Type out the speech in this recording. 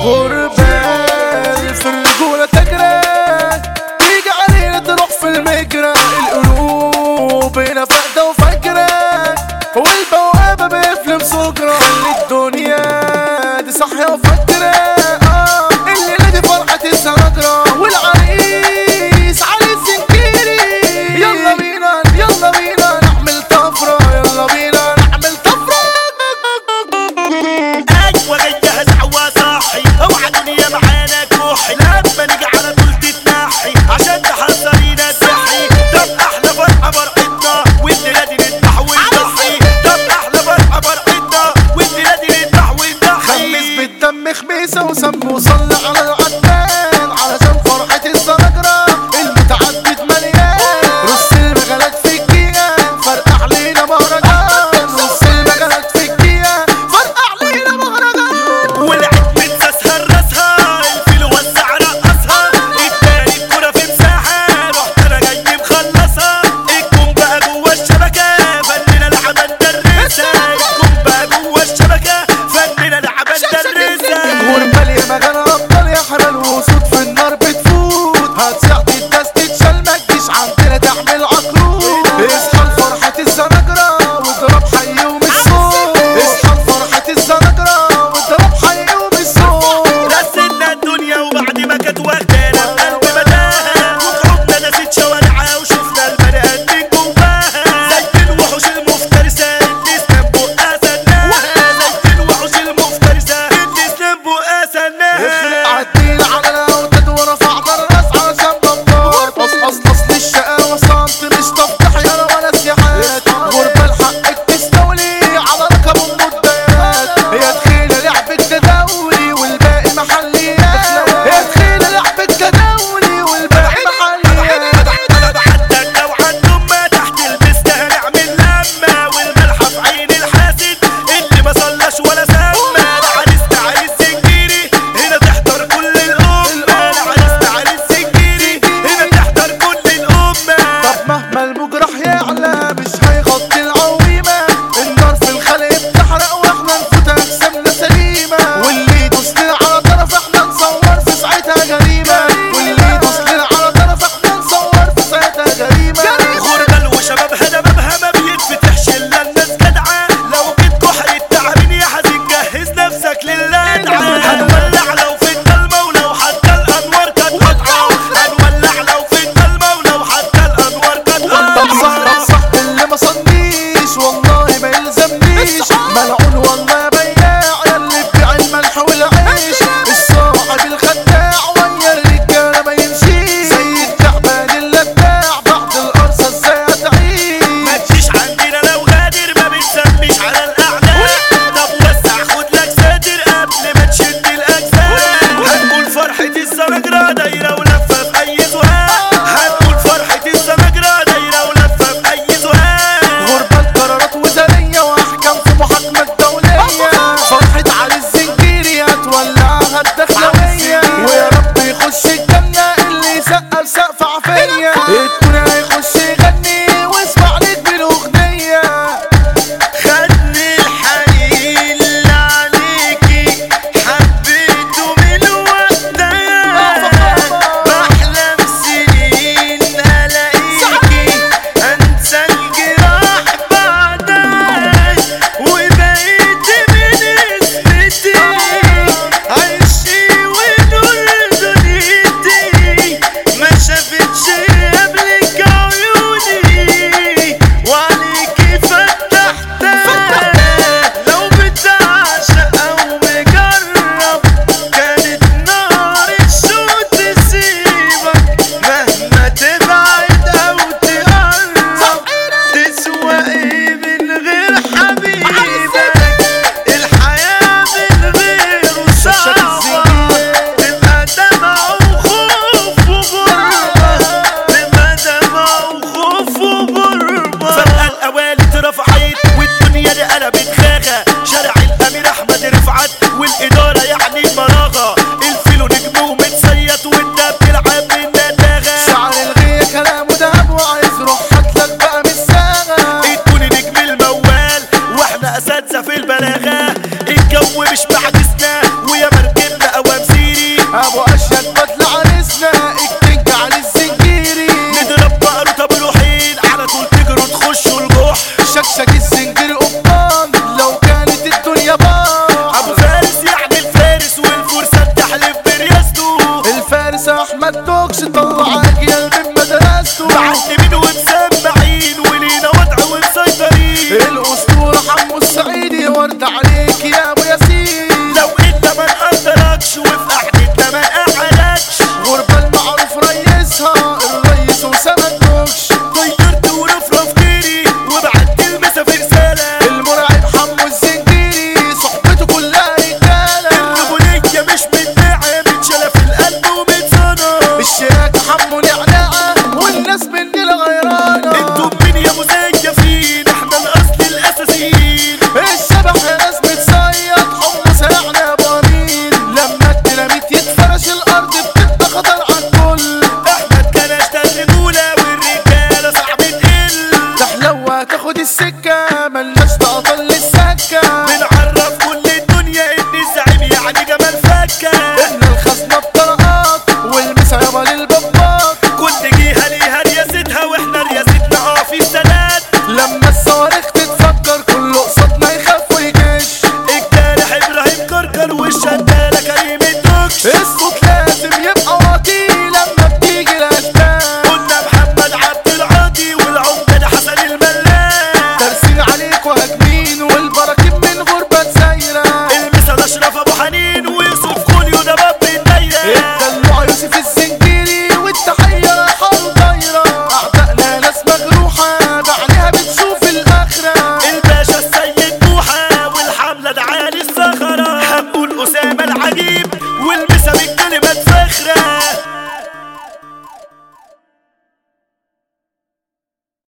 غربان في الرجولة تجري تيجي علينا تروح في المجرى القلوب هنا فاقدة وفاكرة والبوابة بيفلم سكرة خلي الدنيا دي صاحية وفاكرة آه الليلة دي فرحة السنجرة والعريس علي السنكيري يلا بينا يلا بينا نعمل طفرة يلا بينا نعمل طفرة ايوه جاي جاهز عوا صاحي اوعى الدنيا معانا كوحي لما نيجي على طول تتنحي عشان تحذرينا تحي طب احلى فرحه فرحتنا والليله دي نذبح ونضحي طب احلى فرحه فرحتنا والليله دي نذبح خمس ونضحي بالدم خميسة وسم وصلي على العدان علشان فرحة الزنجرة المتعدد مليان رص المجالات في الكيان فرقع علينا مهرجان رص المجالات في الكيان فرقع علينا مهرجان والعيد متساسها راسها الفيل وزع رقصها التاني الكرة في مساحة رحت انا جاي مخلصها الجون بقى جوه الشبكة فننا لعبة ندرسها الجون بقى جوه الشبكة فننا لعبة ندرسها ورمال يا مجال ابطال يا احمد توكش طلعك يا من مدرسته معلمين ومسمعين ولينا وضع ومسيطرين الاسطوره حمو السعيدي ورد عليك يا ابو ياسين لو انت ما نقدركش وفي قعدتنا ما قعدكش غربة المعروف ريسها الريس وسند توكش طيرت ورفرف جري وبعت المسا في رسالة المرعب حمو الزنجيري صحبته كلها رجاله الرجولية مش متباعة متشالة في القلب ومتصنع الشياكة حمو نعناعة والناس مننا غيرانة انتم مين يا مزيفين احنا الاصل الاساسيين الشبح يا ناس بتصيد حمص يعني يا ابو امين لما الديناميت يتفرش الارض بتبقى خطر على الكل احمد كنش ده الرجولة والرجالة صعب تقل تحلو هتاخد السكة ملناش تعطل للسكة بنعرف كل الدنيا ان الزعيم يعني جمال فكة احنا الخزنة بطرقات والمسا يابا للبابات كل جهة ليها رياستها واحنا رياستنا اه في السنات لما الصواريخ تتفكر كله قصادنا يخاف ويجيش الجارح ابراهيم كركر والشدالة كريم الدكش الصوت لازم يبقى واطي لما بتيجي الاشباه قلنا محمد عبد العاطي والعمدة حسن الملاك دارسين عليك وهاجمين والبراكين من غربة سايرة المثل اشرف ابو حنين ويوسف كوليو ده باب الدايرة الدلوع يوسف الزنجيري والتحية رايحة ودايرة أعدائنا ناس مجروحة بعينيها بتشوف الآخرة الباشا السيد بوحة والحملة ده عالي الصخرة هنقول أسامة العجيب